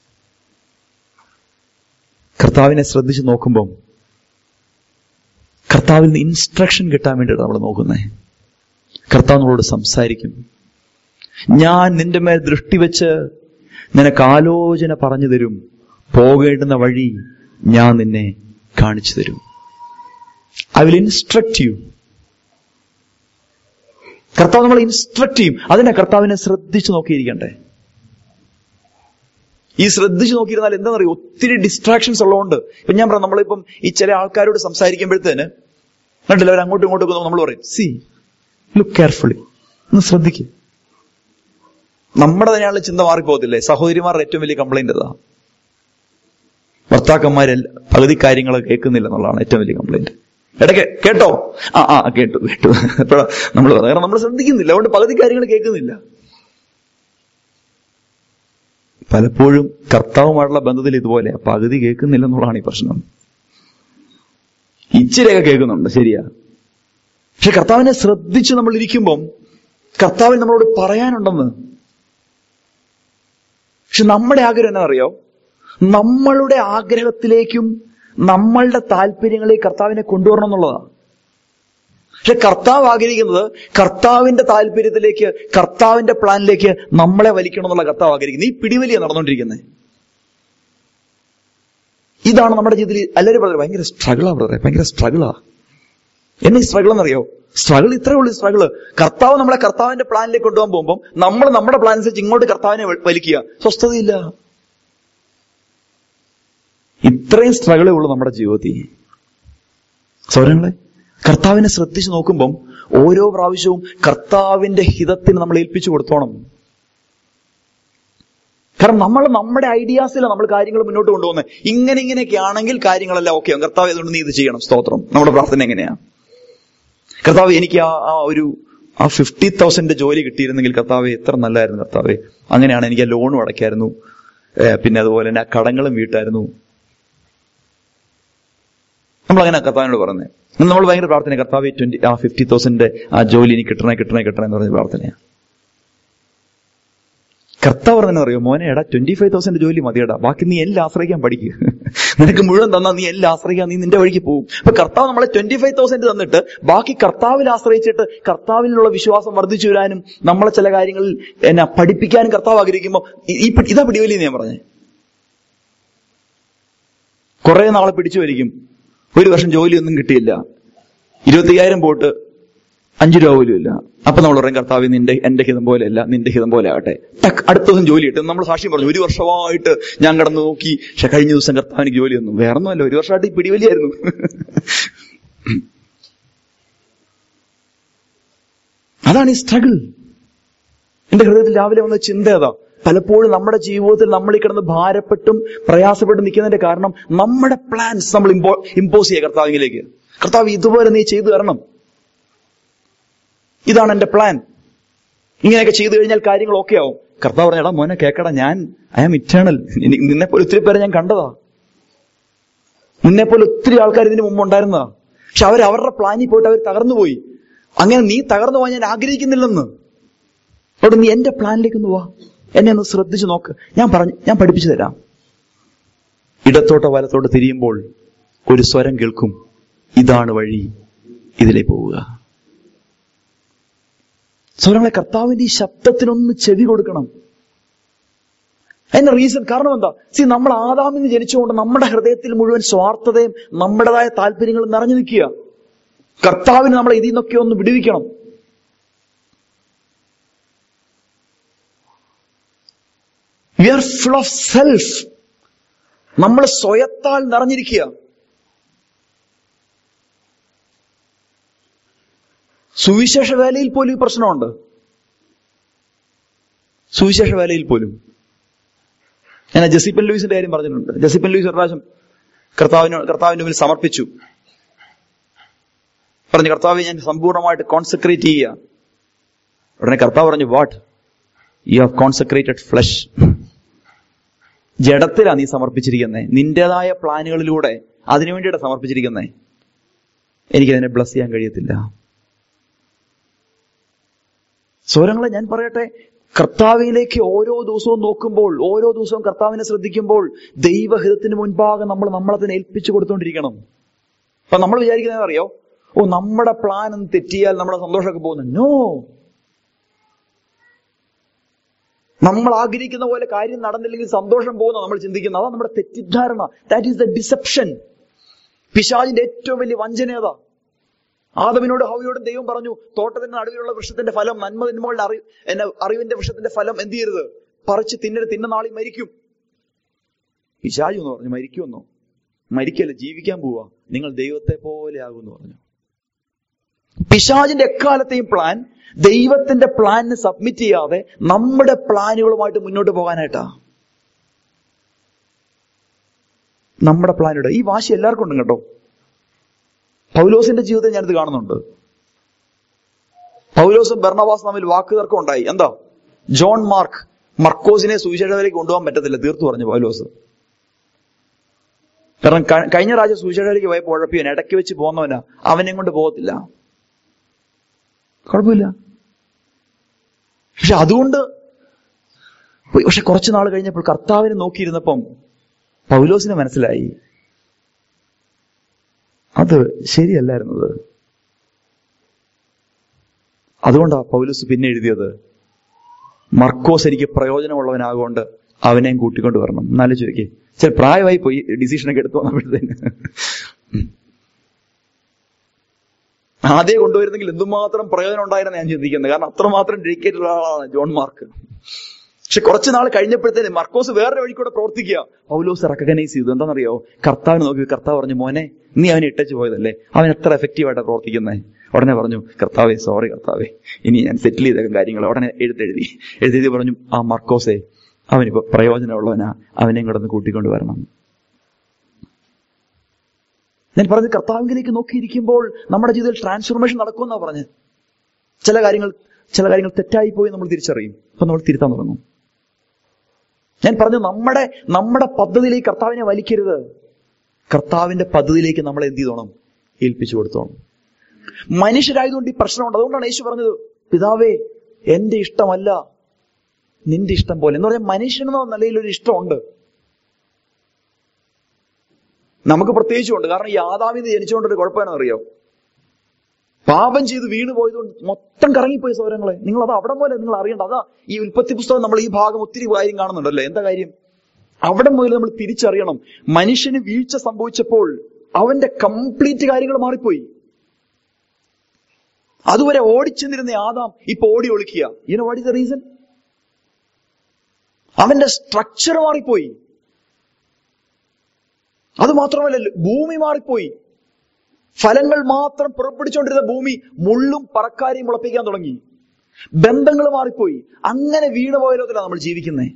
കർത്താവിനെ ശ്രദ്ധിച്ച് നോക്കുമ്പം കർത്താവിൽ നിന്ന് ഇൻസ്ട്രക്ഷൻ കിട്ടാൻ വേണ്ടിയിട്ട് നമ്മൾ നോക്കുന്നേ കർത്താവ് നമ്മളോട് സംസാരിക്കും ഞാൻ നിന്റെ മേൽ ദൃഷ്ടി വെച്ച് നിനക്ക് ആലോചന പറഞ്ഞു തരും പോകേണ്ടുന്ന വഴി ഞാൻ നിന്നെ കാണിച്ചു തരും ഐ വിൽ ഇൻസ്ട്രക്ട് യു കർത്താവ് നമ്മളെ ഇൻസ്ട്രക്ട് ചെയ്യും അതിനെ കർത്താവിനെ ശ്രദ്ധിച്ചു നോക്കിയിരിക്കണ്ടേ ഈ ശ്രദ്ധിച്ചു നോക്കിയിരുന്നാൽ എന്താണെന്നറിയോ ഒത്തിരി ഡിസ്ട്രാക്ഷൻസ് ഉള്ളതുകൊണ്ട് ഇപ്പൊ ഞാൻ പറയാം നമ്മളിപ്പം ഈ ചില ആൾക്കാരോട് സംസാരിക്കുമ്പോഴത്തേന് കണ്ടില്ല അവർ അങ്ങോട്ടും ഇങ്ങോട്ടും നമ്മൾ പറയും സി ലുക്ക് കെയർഫുള്ളി ഒന്ന് ശ്രദ്ധിക്കുക നമ്മുടെ തന്നെയുള്ള ചിന്ത മാറിപ്പോകത്തില്ലേ സഹോദരിമാരുടെ ഏറ്റവും വലിയ കംപ്ലൈന്റ് അതാ ഭർത്താക്കന്മാരെല്ലാം പകുതി കാര്യങ്ങൾ കേൾക്കുന്നില്ല എന്നുള്ളതാണ് ഏറ്റവും വലിയ കംപ്ലൈന്റ് ഇടയ്ക്ക് കേട്ടോ ആ ആ കേട്ടു കേട്ടു അപ്പോഴാ നമ്മൾ കാരണം നമ്മൾ ശ്രദ്ധിക്കുന്നില്ല അതുകൊണ്ട് പകുതി കാര്യങ്ങൾ കേൾക്കുന്നില്ല പലപ്പോഴും കർത്താവുമായിട്ടുള്ള ബന്ധത്തിൽ ഇതുപോലെ പകുതി കേൾക്കുന്നില്ല എന്നുള്ളതാണ് ഈ പ്രശ്നം ഇച്ചിരിയൊക്കെ കേൾക്കുന്നുണ്ട് ശരിയാ പക്ഷെ കർത്താവിനെ ശ്രദ്ധിച്ച് നമ്മൾ ഇരിക്കുമ്പം കർത്താവിന് നമ്മളോട് പറയാനുണ്ടെന്ന് പക്ഷെ നമ്മുടെ ആഗ്രഹം എന്നാ അറിയോ നമ്മളുടെ ആഗ്രഹത്തിലേക്കും നമ്മളുടെ താല്പര്യങ്ങളിലേക്ക് കർത്താവിനെ കൊണ്ടുവരണം എന്നുള്ളതാണ് പക്ഷെ കർത്താവ് ആഗ്രഹിക്കുന്നത് കർത്താവിന്റെ താല്പര്യത്തിലേക്ക് കർത്താവിന്റെ പ്ലാനിലേക്ക് നമ്മളെ വലിക്കണം എന്നുള്ള കർത്താവ് ആഗ്രഹിക്കുന്നത് ഈ പിടിവലിയാണ് നടന്നുകൊണ്ടിരിക്കുന്നത് ഇതാണ് നമ്മുടെ ജീവിതത്തിൽ എല്ലാവരും വളരെ ഭയങ്കര സ്ട്രഗിളാ ബ്രദറെ ഭയങ്കര സ്ട്രഗിളാ എന്നെ സ്ട്രഗിൾ എന്നറിയോ സ്ട്രഗിൾ ഇത്രേ ഉള്ളൂ സ്ട്രഗിൾ കർത്താവ് നമ്മളെ കർത്താവിന്റെ പ്ലാനിലേക്ക് കൊണ്ടുപോകാൻ പോകുമ്പോൾ നമ്മൾ നമ്മുടെ പ്ലാൻ അനുസരിച്ച് ഇങ്ങോട്ട് കർത്താവിനെ വ- വലിക്കുക സ്വസ്ഥതയില്ല ഇത്രയും സ്ട്രഗിളേ ഉള്ളൂ നമ്മുടെ ജീവിതത്തിൽ സൗരങ്ങളെ കർത്താവിനെ ശ്രദ്ധിച്ചു നോക്കുമ്പം ഓരോ പ്രാവശ്യവും കർത്താവിന്റെ ഹിതത്തിന് നമ്മൾ ഏൽപ്പിച്ചു കൊടുത്തോണം കാരണം നമ്മൾ നമ്മുടെ ഐഡിയാസിലാണ് നമ്മൾ കാര്യങ്ങൾ മുന്നോട്ട് കൊണ്ടുപോകുന്നത് ഇങ്ങനെ ഇങ്ങനെയൊക്കെ ആണെങ്കിൽ കാര്യങ്ങളെല്ലാം ഓക്കെ കർത്താവ് അതുകൊണ്ട് നീ ഇത് ചെയ്യണം സ്തോത്രം നമ്മുടെ പ്രാർത്ഥന എങ്ങനെയാ കർത്താവ് എനിക്ക് ആ ആ ഒരു ആ ഫിഫ്റ്റി തൗസൻഡ് ജോലി കിട്ടിയിരുന്നെങ്കിൽ കർത്താവ് എത്ര നല്ലതായിരുന്നു കർത്താവ് അങ്ങനെയാണ് എനിക്ക് ആ ലോണും അടയ്ക്കായിരുന്നു ഏ, പിന്നെ അതുപോലെ തന്നെ ആ കടങ്ങളും വീട്ടായിരുന്നു നമ്മൾ അങ്ങനെ കർത്താവിനോട് പറഞ്ഞത് നമ്മൾ ഭയങ്കര പ്രാർത്ഥന കർത്താവ് ട്വന്റി ആ ഫിഫ്റ്റി തൗസൻഡ് ആ ജോലി എനിക്ക് കിട്ടണേ കിട്ടണേ കിട്ടണേ എന്ന് പറഞ്ഞ പ്രാർത്ഥനയാണ് കർത്താവ് തന്നെ അറിയോ മോനെ എടാ ട്വന്റി ഫൈവ് തൗസൻഡ് ജോലി മതിയടാ ബാക്കി നീ എല്ലാം ആശ്രയിക്കാൻ പഠിക്കുക നിനക്ക് മുഴുവൻ തന്നാ നീ എല്ലാം ആശ്രയിക്കാൻ നീ നിന്റെ വഴിക്ക് പോകും അപ്പൊ കർത്താവ് നമ്മളെ ട്വന്റി ഫൈവ് തൗസൻഡ് തന്നിട്ട് ബാക്കി കർത്താവിൽ ആശ്രയിച്ചിട്ട് കർത്താവിലുള്ള വിശ്വാസം വർദ്ധിച്ചു വരാനും നമ്മളെ ചില കാര്യങ്ങളിൽ എന്നാ പഠിപ്പിക്കാനും കർത്താവ് ആഗ്രഹിക്കുമ്പോൾ ഈ- ഈ പി- ഇതാ പിടിവലി ഞാൻ പറഞ്ഞേ കുറെ നാളെ പിടിച്ചു വരിക്കും ഒരു വർഷം ജോലിയൊന്നും കിട്ടിയില്ല ഇരുപത്തിയ്യായിരം പോട്ട് അഞ്ചു രൂപ പോലും ഇല്ല അപ്പൊ നമ്മൾ പറയും കർത്താവ് നിന്റെ എന്റെ ഹിതം പോലെയല്ല നിന്റെ ഹിതം പോലെ ആകട്ടെ ടക്ക് അടുത്ത ദിവസം ജോലി കിട്ടും നമ്മൾ സാക്ഷ്യം പറഞ്ഞു ഒരു വർഷമായിട്ട് ഞാൻ കടന്നു നോക്കി പക്ഷെ കഴിഞ്ഞ ദിവസം കർത്താവിന് ജോലി ഒന്നും വേറെ ഒന്നുമല്ല ഒരു വർഷമായിട്ട് ഈ പിടിവലിയായിരുന്നു അതാണ് ഈ സ്ട്രഗിൾ എന്റെ ഹൃദയത്തിൽ രാവിലെ വന്ന ചിന്ത അതാ പലപ്പോഴും നമ്മുടെ ജീവിതത്തിൽ നമ്മൾ ഈ കിടന്ന് ഭാരപ്പെട്ടും പ്രയാസപ്പെട്ടും നിൽക്കുന്നതിന്റെ കാരണം നമ്മുടെ പ്ലാൻസ് നമ്മൾ ഇമ്പോ ഇമ്പോസ് ചെയ്യുക കർത്താവിലേക്ക് കർത്താവ് ഇതുപോലെ നീ ചെയ്തു തരണം ഇതാണ് എന്റെ പ്ലാൻ ഇങ്ങനെയൊക്കെ ചെയ്തു കഴിഞ്ഞാൽ കാര്യങ്ങൾ ഓക്കെ ആവും കർത്താവ് പറഞ്ഞടാ മോനെ കേക്കടാ ഞാൻ ഐ ആം ഇറ്റേണൽ നിന്നെ പോലെ ഒത്തിരി പേരെ ഞാൻ കണ്ടതാ നിന്നെ പോലെ ഒത്തിരി ആൾക്കാർ ഇതിന് മുമ്പ് ഉണ്ടായിരുന്നതാ പക്ഷെ അവർ അവരുടെ പ്ലാനിൽ പോയിട്ട് അവർ തകർന്നുപോയി അങ്ങനെ നീ തകർന്നു പോകാൻ ഞാൻ ആഗ്രഹിക്കുന്നില്ലെന്ന് അവിടെ നീ എന്റെ പ്ലാനിലേക്ക് ഒന്ന് വാ എന്നെ ഒന്ന് ശ്രദ്ധിച്ചു നോക്ക് ഞാൻ പറഞ്ഞു ഞാൻ പഠിപ്പിച്ചു തരാം ഇടത്തോട്ടോ വലത്തോട്ടോ തിരിയുമ്പോൾ ഒരു സ്വരം കേൾക്കും ഇതാണ് വഴി ഇതിലേ പോവുക സ്വരങ്ങളെ കർത്താവിന്റെ ഈ ശബ്ദത്തിനൊന്ന് ചെവി കൊടുക്കണം അതിന്റെ റീസൺ കാരണം എന്താ സി നമ്മൾ ആദാമിന്ന് ജനിച്ചുകൊണ്ട് നമ്മുടെ ഹൃദയത്തിൽ മുഴുവൻ സ്വാർത്ഥതയും നമ്മുടേതായ താല്പര്യങ്ങളും നിറഞ്ഞു നിൽക്കുക കർത്താവിന് നമ്മളെ ഇതിൽ നിന്നൊക്കെ ഒന്ന് വിടുവിക്കണം we are full of self നമ്മൾ സ്വയത്താൽ നിറഞ്ഞിരിക്കുക സുവിശേഷ വേലയിൽ പോലും ഈ പ്രശ്നമുണ്ട് സുവിശേഷ വേലയിൽ പോലും ഞാൻ ആ ജസിപ്പൻ ലൂയിസിന്റെ കാര്യം പറഞ്ഞിട്ടുണ്ട് ജസിപ്പൻ ലൂയിസ് ഒരു പ്രാവശ്യം കർത്താവിന് കർത്താവിന്റെ മുമ്പിൽ സമർപ്പിച്ചു പറഞ്ഞു കർത്താവ് ഞാൻ സമ്പൂർണ്ണമായിട്ട് കോൺസെൻട്രേറ്റ് ചെയ്യുക ഉടനെ കർത്താവ് പറഞ്ഞു what you have concentrated flesh ജഡത്തിലാ നീ സമർപ്പിച്ചിരിക്കുന്നേ നിന്റേതായ പ്ലാനുകളിലൂടെ അതിനു വേണ്ടിയിട്ട് സമർപ്പിച്ചിരിക്കുന്നേ എനിക്കതിനെ ബ്ലസ് ചെയ്യാൻ കഴിയത്തില്ല സ്വരങ്ങളെ ഞാൻ പറയട്ടെ കർത്താവിലേക്ക് ഓരോ ദിവസവും നോക്കുമ്പോൾ ഓരോ ദിവസവും കർത്താവിനെ ശ്രദ്ധിക്കുമ്പോൾ ദൈവഹിതത്തിന് മുൻപാകെ നമ്മൾ നമ്മളെ തന്നെ ഏൽപ്പിച്ചു കൊടുത്തോണ്ടിരിക്കണം അപ്പൊ നമ്മൾ വിചാരിക്കുന്നത് അറിയോ ഓ നമ്മുടെ പ്ലാൻ ഒന്ന് തെറ്റിയാൽ നമ്മുടെ സന്തോഷമൊക്കെ പോകുന്നു നോ നമ്മൾ ആഗ്രഹിക്കുന്ന പോലെ കാര്യം നടന്നില്ലെങ്കിൽ സന്തോഷം പോകുന്ന നമ്മൾ ചിന്തിക്കുന്നത് അതാണ് നമ്മുടെ തെറ്റിദ്ധാരണ ദാറ്റ് ഈസ് ദ ഡിസെപ്ഷൻ പിശാജിന്റെ ഏറ്റവും വലിയ വഞ്ചനേതാ ആദവിനോട് ഹൗയോടും ദൈവം പറഞ്ഞു തോട്ടത്തിന്റെ നടുവിലുള്ള വൃക്ഷത്തിന്റെ ഫലം നന്മ തിന്മകളുടെ അറിവ് എന്നെ അറിവിന്റെ വൃക്ഷത്തിന്റെ ഫലം എന്ത് ചെയ്യരുത് പറിച്ച് തിന്നരുത് തിന്ന നാളിൽ മരിക്കും പിശാജു എന്ന് പറഞ്ഞു മരിക്കുമെന്നോ മരിക്കല്ല ജീവിക്കാൻ പോവാ നിങ്ങൾ ദൈവത്തെ പോലെ ആകുമെന്ന് പറഞ്ഞു പിശാജിന്റെ എക്കാലത്തെയും പ്ലാൻ ദൈവത്തിന്റെ പ്ലാനിന് സബ്മിറ്റ് ചെയ്യാതെ നമ്മുടെ പ്ലാനുകളുമായിട്ട് മുന്നോട്ട് പോകാനായിട്ടാ നമ്മുടെ പ്ലാനിയുടെ ഈ വാശി എല്ലാവർക്കും ഉണ്ട് കേട്ടോ പൗലോസിന്റെ ജീവിതം ഞാനിത് കാണുന്നുണ്ട് പൗലോസും ബർണവാസും തമ്മിൽ വാക്ക് തർക്കം ഉണ്ടായി എന്താ ജോൺ മാർക്ക് മർക്കോസിനെ സുവിശേഷയിലേക്ക് കൊണ്ടുപോകാൻ പറ്റത്തില്ല തീർത്തു പറഞ്ഞു പൗലോസ് കാരണം ക- കഴിഞ്ഞ പ്രാവശ്യം സുവിശേഷയിലേക്ക് പോയപ്പോൾ ഉഴപ്പിയവൻ ഇടയ്ക്ക് വെച്ച് പോകുന്നവനാ അവനെ കൊണ്ട് പോകത്തില്ല കുഴപ്പമില്ല പക്ഷെ അതുകൊണ്ട് പക്ഷെ കുറച്ചു നാൾ കഴിഞ്ഞപ്പോൾ കർത്താവിനെ നോക്കിയിരുന്നപ്പം പൗലോസിന് മനസ്സിലായി അത് ശരിയല്ലായിരുന്നത് അതുകൊണ്ടാ പൗലോസ് പിന്നെ എഴുതിയത് മർക്കോസ് എനിക്ക് പ്രയോജനമുള്ളവനാകൊണ്ട് അവനെയും കൂട്ടിക്കൊണ്ട് വരണം എന്നാലും ചോദിക്കേ ചില പ്രായമായി പോയി ഡിസിഷനൊക്കെ എടുത്തു വന്നപ്പോഴത്തേന് ആദ്യം കൊണ്ടുവരുന്നെങ്കിൽ എന്തുമാത്രം പ്രയോജനം ഉണ്ടായിരുന്നു ഞാൻ ചിന്തിക്കുന്നത് കാരണം അത്രമാത്രം ഡെഡിക്കേറ്റഡ് ആളാണ് ജോൺ മാർക്ക് പക്ഷെ കുറച്ച് നാൾ കഴിഞ്ഞപ്പോഴത്തേന് മർക്കോസ് വേറെ വഴി കൂടെ പ്രവർത്തിക്കുക പൗലോസ് റെക്കഗ്നൈസ് ചെയ്തു എന്താണെന്നറിയോ കർത്താവിന് നോക്കി കർത്താവ് പറഞ്ഞു മോനെ നീ അവനെ ഇട്ടച്ചു പോയതല്ലേ അവൻ എത്ര എഫക്റ്റീവായിട്ടാണ് പ്രവർത്തിക്കുന്നത് ഉടനെ പറഞ്ഞു കർത്താവേ സോറി കർത്താവേ ഇനി ഞാൻ സെറ്റിൽ ചെയ്തേക്കും കാര്യങ്ങൾ ഉടനെ എഴുത്തെഴുതി എഴുതി പറഞ്ഞു ആ മർക്കോസെ അവനിപ്പോ പ്രയോജനമുള്ളവനാ അവനെയും കൂടെ ഒന്ന് കൂട്ടിക്കൊണ്ട് വരണം ഞാൻ പറഞ്ഞത് കർത്താവിലേക്ക് നോക്കിയിരിക്കുമ്പോൾ നമ്മുടെ ജീവിതത്തിൽ ട്രാൻസ്ഫോർമേഷൻ നടക്കുമെന്നാ പറഞ്ഞ് ചില കാര്യങ്ങൾ ചില കാര്യങ്ങൾ തെറ്റായി പോയി നമ്മൾ തിരിച്ചറിയും അപ്പൊ നമ്മൾ തിരുത്താൻ തുടങ്ങും ഞാൻ പറഞ്ഞു നമ്മുടെ നമ്മുടെ പദ്ധതിയിലേക്ക് കർത്താവിനെ വലിക്കരുത് കർത്താവിന്റെ പദ്ധതിയിലേക്ക് നമ്മളെ എന്ത് ചെയ്തോണം ഏൽപ്പിച്ചു കൊടുത്തോണം മനുഷ്യരായതുകൊണ്ട് ഈ പ്രശ്നമുണ്ട് അതുകൊണ്ടാണ് യേശു പറഞ്ഞത് പിതാവേ എന്റെ ഇഷ്ടമല്ല നിന്റെ ഇഷ്ടം പോലെ എന്ന് പറഞ്ഞാൽ മനുഷ്യൻ എന്ന നിലയിൽ ഒരു ഇഷ്ടമുണ്ട് നമുക്ക് പ്രത്യേകിച്ചുണ്ട് കാരണം ഈ ആദാമിന്ന് ജനിച്ചുകൊണ്ടൊരു കുഴപ്പമെന്നറിയോ പാപം ചെയ്ത് വീണ് പോയതുകൊണ്ട് മൊത്തം കറങ്ങിപ്പോയി സൗരങ്ങളെ നിങ്ങൾ അത് അവിടെ പോലെ നിങ്ങൾ അറിയണ്ട അതാ ഈ ഉൽപ്പത്തി പുസ്തകം നമ്മൾ ഈ ഭാഗം ഒത്തിരി കാര്യം കാണുന്നുണ്ടല്ലോ എന്താ കാര്യം അവിടെ മുതൽ നമ്മൾ തിരിച്ചറിയണം മനുഷ്യന് വീഴ്ച സംഭവിച്ചപ്പോൾ അവന്റെ കംപ്ലീറ്റ് കാര്യങ്ങൾ മാറിപ്പോയി അതുവരെ ഓടിച്ചെന്നിരുന്ന ആദാം ഇപ്പൊ ഓടി ഒളിക്കുക you know what is the reason അവന്റെ സ്ട്രക്ചർ മാറിപ്പോയി അത് മാത്രമല്ല ഭൂമി മാറിപ്പോയി ഫലങ്ങൾ മാത്രം പുറപ്പെടുവിച്ചുകൊണ്ടിരുന്ന ഭൂമി മുള്ളും പറക്കാരിയും മുളപ്പിക്കാൻ തുടങ്ങി ബന്ധങ്ങൾ മാറിപ്പോയി അങ്ങനെ വീണുപോയ ലോകത്തിലാണ് നമ്മൾ ജീവിക്കുന്നത്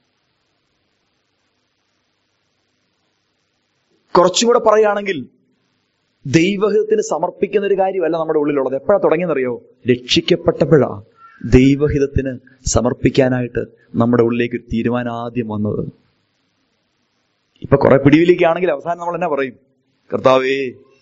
കുറച്ചും കൂടെ പറയുകയാണെങ്കിൽ ദൈവഹിതത്തിന് സമർപ്പിക്കുന്ന ഒരു കാര്യമല്ല നമ്മുടെ ഉള്ളിലുള്ളത് എപ്പോഴാ തുടങ്ങിയെന്നറിയോ രക്ഷിക്കപ്പെട്ടപ്പോഴാ ദൈവഹിതത്തിന് സമർപ്പിക്കാനായിട്ട് നമ്മുടെ ഉള്ളിലേക്ക് ഒരു തീരുമാനം ആദ്യം വന്നത് ഇപ്പൊ കുറെ പിടിവിലേക്കാണെങ്കിൽ അവസാനം നമ്മൾ എന്നാ പറയും കർത്താവേ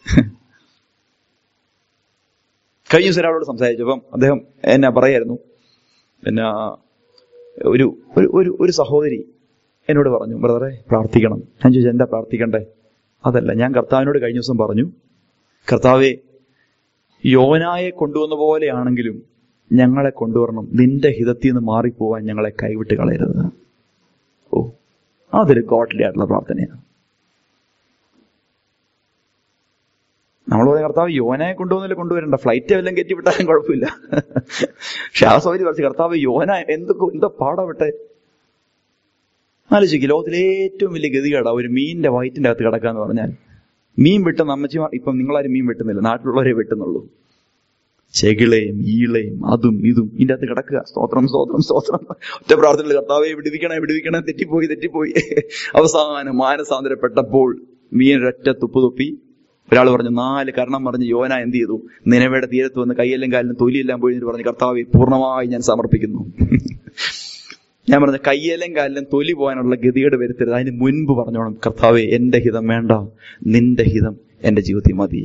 കഴിഞ്ഞ ദിവസം ഒരാളോട് സംസാരിച്ചപ്പം അദ്ദേഹം എന്നാ പറയായിരുന്നു പിന്നെ ഒരു ഒരു ഒരു ഒരു സഹോദരി എന്നോട് പറഞ്ഞു ബ്രദറെ പ്രാർത്ഥിക്കണം ഞാൻ ചോദിച്ചു എന്താ പ്രാർത്ഥിക്കണ്ടേ അതല്ല ഞാൻ കർത്താവിനോട് കഴിഞ്ഞ ദിവസം പറഞ്ഞു കർത്താവെ യോനായെ കൊണ്ടുവന്ന പോലെയാണെങ്കിലും ഞങ്ങളെ കൊണ്ടുവരണം നിന്റെ ഹിതത്തിൽ നിന്ന് മാറിപ്പോവാൻ ഞങ്ങളെ കൈവിട്ട് കളയരുത് ഓ അതൊരു ഗോഡ്ലി ആയിട്ടുള്ള പ്രാർത്ഥനയാണ് നമ്മൾ പറയുന്ന കർത്താവ് യോനയെ കൊണ്ടുവന്നില്ല കൊണ്ടുവരണ്ട ഫ്ലൈറ്റ് എല്ലാം കയറ്റി വിട്ടാലും കുഴപ്പമില്ല പക്ഷെ ആ സൗകര്യം പറഞ്ഞു കർത്താവ് യോന എന്തൊക്കെ എന്താ പാടാ വിട്ടെ ആലോചിക്കുക ലോകത്തിലെ ഏറ്റവും വലിയ ഗതികേടാ ഒരു മീനിന്റെ വയറ്റിന്റെ അകത്ത് കിടക്കാന്ന് പറഞ്ഞാൽ മീൻ വെട്ടുന്ന അമ്മച്ചിമാർ ഇപ്പം നിങ്ങളാരും മീൻ വെട്ടുന്നില്ല നാട്ടിലുള്ളവരെ വെട്ടുന്നുള്ളൂ ചെകിളയും ഈളയും അതും ഇതും ഇതിന്റെ അകത്ത് കിടക്കുക സ്തോത്രം സ്തോത്രം സ്തോത്രം ഒറ്റ പ്രാർത്ഥനയിൽ കർത്താവെ വിടുവിക്കണേ വിടുവിക്കണേ തെറ്റിപ്പോയി തെറ്റിപ്പോയി അവസാനം മാനസാന്തരപ്പെട്ടപ്പോൾ മീൻ ഒരൊറ്റ തുപ്പ് തുപ്പി ഒരാൾ പറഞ്ഞു നാല് കരണം പറഞ്ഞ് യോന എന്ത് ചെയ്തു നിലവയുടെ തീരത്ത് വന്ന് കൈയെല്ലാം കാലിലും തൊലിയെല്ലാം പോയി പറഞ്ഞു കർത്താവെ പൂർണ്ണമായി ഞാൻ സമർപ്പിക്കുന്നു ഞാൻ പറഞ്ഞ കയ്യേലും കാലിലും തൊലി പോകാനുള്ള ഗതികേട് വരുത്തരുത് അതിന് മുൻപ് പറഞ്ഞോണം കർത്താവെ എന്റെ ഹിതം വേണ്ട നിന്റെ ഹിതം എന്റെ ജീവിതത്തിൽ മതി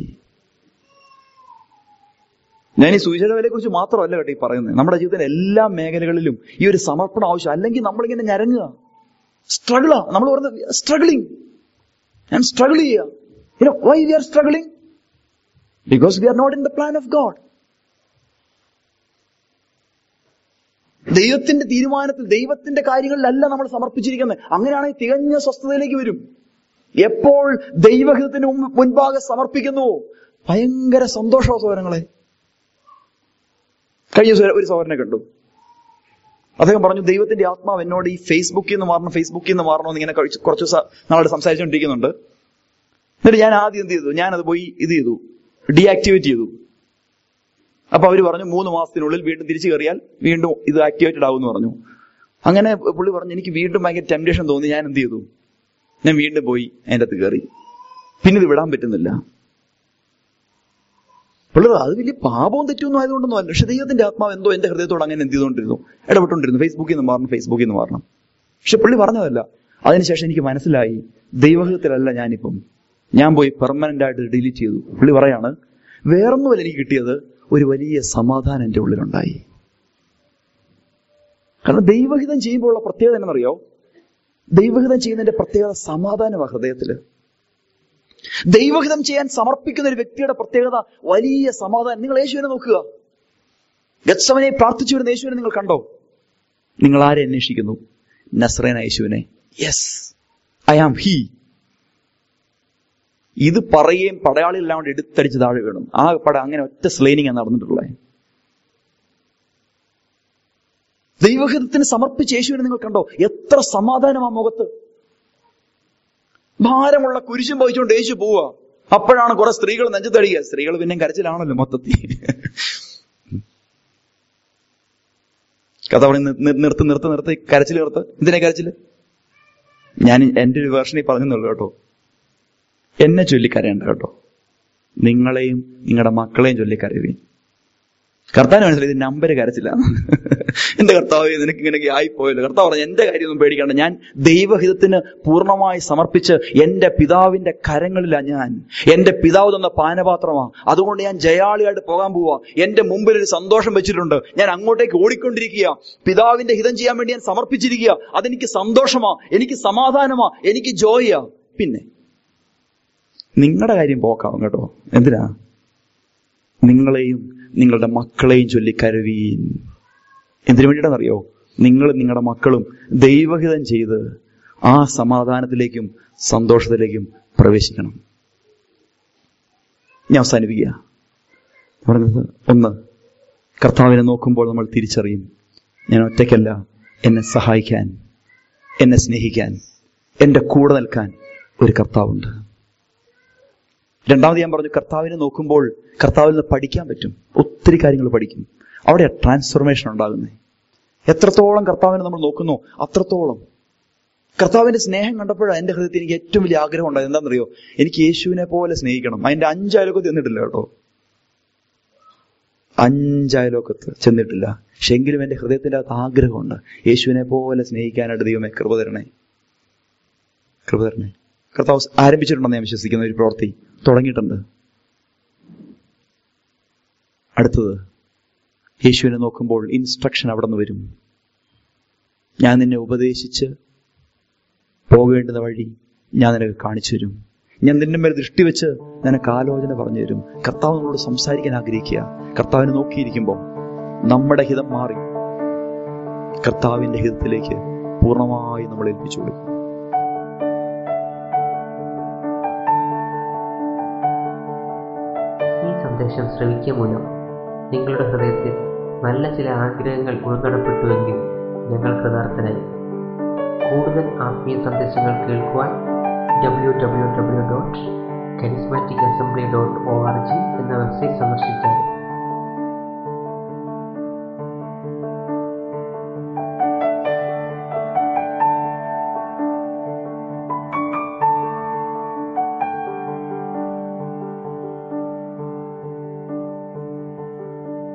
ഞാൻ ഈ സുവിശേഷവലെ കുറിച്ച് മാത്രമല്ല കേട്ടോ ഈ പറയുന്നത് നമ്മുടെ ജീവിതത്തിന്റെ എല്ലാ മേഖലകളിലും ഈ ഒരു സമർപ്പണം ആവശ്യം അല്ലെങ്കിൽ നമ്മളിങ്ങനെ ഞരങ്ങുക സ്ട്രഗിളാ നമ്മൾ പറയുന്നത് സ്ട്രഗിളിങ് ഞാൻ സ്ട്രഗിൾ ചെയ്യുക you know why we are struggling because we are not in the plan of God ദൈവത്തിന്റെ തീരുമാനത്തിൽ ദൈവത്തിന്റെ കാര്യങ്ങളിലല്ല നമ്മൾ സമർപ്പിച്ചിരിക്കുന്നത് അങ്ങനെയാണെങ്കിൽ തികഞ്ഞ സ്വസ്ഥതയിലേക്ക് വരും എപ്പോൾ ദൈവഹിതത്തിന് മുമ്പ് മുൻപാകെ സമർപ്പിക്കുന്നു ഭയങ്കര സന്തോഷ സോദരങ്ങളെ കഴിഞ്ഞ ദിവസം ഒരു സഹോദരനെ കണ്ടു അദ്ദേഹം പറഞ്ഞു ദൈവത്തിന്റെ ആത്മാവ് എന്നോട് ഈ ഫേസ്ബുക്കിൽ നിന്ന് മാറണം ഫേസ്ബുക്കിൽ നിന്ന് മാറണം എന്ന് ഇങ്ങനെ കഴിച്ച് കുറച്ച് ദിവസം നാളെ സംസാരിച്ചുകൊണ്ടിരിക്കുന്നുണ്ട് എന്നിട്ട് ഞാൻ ആദ്യം എന്ത് ചെയ്തു ഞാനത് പോയി ഇത് ചെയ്തു ഡീആക്ടിവേറ്റ് ചെയ്തു അപ്പൊ അവര് പറഞ്ഞു മൂന്ന് മാസത്തിനുള്ളിൽ വീണ്ടും തിരിച്ചു കയറിയാൽ വീണ്ടും ഇത് ആക്ടിവേറ്റഡ് ആവും എന്ന് പറഞ്ഞു അങ്ങനെ പുള്ളി പറഞ്ഞു എനിക്ക് വീണ്ടും ഭയങ്കര ടെംപ്റ്റേഷൻ തോന്നി ഞാൻ എന്ത് ചെയ്തു ഞാൻ വീണ്ടും പോയി അതിൻ്റെ അകത്ത് കയറി പിന്നെ ഇത് വിടാൻ പറ്റുന്നില്ല പുള്ളി അത് വലിയ പാപവും തെറ്റൊന്നും ആയതുകൊണ്ടൊന്നും അല്ല പക്ഷെ ദൈവത്തിന്റെ ആത്മാവ് എന്തോ എന്റെ ഹൃദയത്തോട് അങ്ങനെ എന്ത് ചെയ്തുകൊണ്ടിരുന്നു ഇടപെട്ടുകൊണ്ടിരുന്നു ഫേസ്ബുക്കിൽ നിന്ന് മാറണം ഫേസ്ബുക്കിൽ നിന്ന് മാറണം പക്ഷെ പുള്ളി പറഞ്ഞതല്ല അതിനുശേഷം എനിക്ക് മനസ്സിലായി ദൈവഹിതത്തിലല്ല ഞാനിപ്പം ഞാൻ പോയി പെർമനന്റ് ആയിട്ട് ഡിലീറ്റ് ചെയ്തു പുള്ളി പറയാണ് വേറൊന്നുമല്ല എനിക്ക് കിട്ടിയത് ഒരു വലിയ സമാധാനം എൻ്റെ ഉള്ളിലുണ്ടായി കാരണം ദൈവഹിതം ചെയ്യുമ്പോഴുള്ള പ്രത്യേകത എന്നറിയോ ദൈവഹിതം ചെയ്യുന്നതിന്റെ പ്രത്യേകത സമാധാനമാണ് ഹൃദയത്തില് ദൈവഹിതം ചെയ്യാൻ സമർപ്പിക്കുന്ന ഒരു വ്യക്തിയുടെ പ്രത്യേകത വലിയ സമാധാനം നിങ്ങൾ യേശുവിനെ നോക്കുക ഗത്സവനെ പ്രാർത്ഥിച്ചു വരുന്ന യേശുവിനെ നിങ്ങൾ കണ്ടോ നിങ്ങൾ ആരെ അന്വേഷിക്കുന്നു നസ്രേന യേശുവിനെ യെസ് ഐ ആം ഹീ ഇത് പറയുകയും പടയാളികളെല്ലാം കൊണ്ട് എടുത്തടിച്ച് താഴെ വീണു ആ പട അങ്ങനെ ഒറ്റ സ്ലൈനിങ് നടന്നിട്ടുള്ളത് ദൈവഹിതത്തിന് സമർപ്പിച്ച യേശുവിനെ നിങ്ങൾ കണ്ടോ എത്ര സമാധാനം ആ മുഖത്ത് ഭാരമുള്ള കുരിശും വഹിച്ചുകൊണ്ട് യേശു പോവുക അപ്പോഴാണ് കുറെ സ്ത്രീകൾ നെഞ്ചത്തടിക്കുക സ്ത്രീകൾ പിന്നെ കരച്ചിലാണല്ലോ മൊത്തത്തിൽ കഥ പറഞ്ഞ് നി- നിർത്ത് നിർത്ത് നിർത്ത് കരച്ചിൽ നിർത്ത് എന്തിനാ കരച്ചില് ഞാൻ എന്റെ ഒരു വേർഷനിൽ പറഞ്ഞെന്നുള്ളൂ കേട്ടോ എന്നെ ചൊല്ലിക്കരയണ്ട കേട്ടോ നിങ്ങളെയും നിങ്ങളുടെ മക്കളെയും ചൊല്ലിക്കരയുകയും കർത്താവിന് മനസ്സിലായി ഇത് നമ്പർ കരച്ചില്ല എന്റെ കർത്താവ് നിനക്ക് ഇങ്ങനെയൊക്കെ ആയിപ്പോയല്ലോ കർത്താവ് പറഞ്ഞു എന്റെ കാര്യമൊന്നും പേടിക്കണ്ട ഞാൻ ദൈവഹിതത്തിന് പൂർണ്ണമായി സമർപ്പിച്ച് എന്റെ പിതാവിന്റെ കരങ്ങളിലാണ് ഞാൻ എന്റെ പിതാവ് തന്ന പാനപാത്രമാ അതുകൊണ്ട് ഞാൻ ജയാളിയായിട്ട് പോകാൻ പോവാ എന്റെ മുമ്പിൽ ഒരു സന്തോഷം വെച്ചിട്ടുണ്ട് ഞാൻ അങ്ങോട്ടേക്ക് ഓടിക്കൊണ്ടിരിക്കുക പിതാവിന്റെ ഹിതം ചെയ്യാൻ വേണ്ടി ഞാൻ സമർപ്പിച്ചിരിക്കുക അതെനിക്ക് സന്തോഷമാ എനിക്ക് സമാധാനമാ എനിക്ക് ജോയിയാ പിന്നെ നിങ്ങളുടെ കാര്യം പോക്കാവും കേട്ടോ എന്തിനാ നിങ്ങളെയും നിങ്ങളുടെ മക്കളെയും ചൊല്ലി കരുവീൻ എന്തിനു വേണ്ടിയിട്ടാണെന്നറിയോ നിങ്ങൾ നിങ്ങളുടെ മക്കളും ദൈവഹിതം ചെയ്ത് ആ സമാധാനത്തിലേക്കും സന്തോഷത്തിലേക്കും പ്രവേശിക്കണം ഞാൻ അവസാനിപ്പിക്കുക പറഞ്ഞത് ഒന്ന് കർത്താവിനെ നോക്കുമ്പോൾ നമ്മൾ തിരിച്ചറിയും ഞാൻ ഒറ്റയ്ക്കല്ല എന്നെ സഹായിക്കാൻ എന്നെ സ്നേഹിക്കാൻ എന്റെ കൂടെ നിൽക്കാൻ ഒരു കർത്താവുണ്ട് രണ്ടാമത് ഞാൻ പറഞ്ഞു കർത്താവിനെ നോക്കുമ്പോൾ കർത്താവിൽ നിന്ന് പഠിക്കാൻ പറ്റും ഒത്തിരി കാര്യങ്ങൾ പഠിക്കും അവിടെ ട്രാൻസ്ഫോർമേഷൻ ഉണ്ടാകുന്നത് എത്രത്തോളം കർത്താവിനെ നമ്മൾ നോക്കുന്നു അത്രത്തോളം കർത്താവിന്റെ സ്നേഹം കണ്ടപ്പോഴാണ് എന്റെ ഹൃദയത്തിൽ എനിക്ക് ഏറ്റവും വലിയ ആഗ്രഹം ഉണ്ടായത് എന്താണെന്നറിയോ എനിക്ക് യേശുവിനെ പോലെ സ്നേഹിക്കണം അതിന്റെ അഞ്ചായാലൊക്കെ ചെന്നിട്ടില്ല കേട്ടോ അഞ്ചായാലൊക്കത്ത് ചെന്നിട്ടില്ല പക്ഷെ എങ്കിലും എന്റെ ഹൃദയത്തിന്റെ അകത്ത് ആഗ്രഹമുണ്ട് യേശുവിനെ പോലെ സ്നേഹിക്കാനായിട്ട് ദൈവമേ കൃപ തരണേ കൃപ തരണേ കർത്താവ് ആരംഭിച്ചിട്ടുണ്ടെന്ന് ഞാൻ വിശ്വസിക്കുന്ന ഒരു പ്രവൃത്തി തുടങ്ങിയിട്ടുണ്ട് അടുത്തത് യേശുവിനെ നോക്കുമ്പോൾ ഇൻസ്ട്രക്ഷൻ അവിടെ നിന്ന് വരും ഞാൻ നിന്നെ ഉപദേശിച്ച് പോകേണ്ടുന്ന വഴി ഞാൻ നിനക്ക് കാണിച്ചു തരും ഞാൻ നിന്റെ മേൽ ദൃഷ്ടി വെച്ച് നിനക്ക് ആലോചന പറഞ്ഞു തരും കർത്താവ് നമ്മളോട് സംസാരിക്കാൻ ആഗ്രഹിക്കുക കർത്താവിനെ നോക്കിയിരിക്കുമ്പോൾ നമ്മുടെ ഹിതം മാറി കർത്താവിന്റെ ഹിതത്തിലേക്ക് പൂർണ്ണമായി നമ്മൾ ഏൽപ്പിച്ചു കൊടുക്കും ഈ സന്ദേശം ശ്രവിക്കുക മൂലം നിങ്ങളുടെ ഹൃദയത്തിൽ നല്ല ചില ആഗ്രഹങ്ങൾ ഉൾനടപ്പെട്ടുവെങ്കിൽ ഞങ്ങൾ കൃതാർത്ഥനായി കൂടുതൽ ആത്മീയ സന്ദേശങ്ങൾ കേൾക്കുവാൻ W W W dot charismatic assembly dot O R G എന്ന വെബ്സൈറ്റ്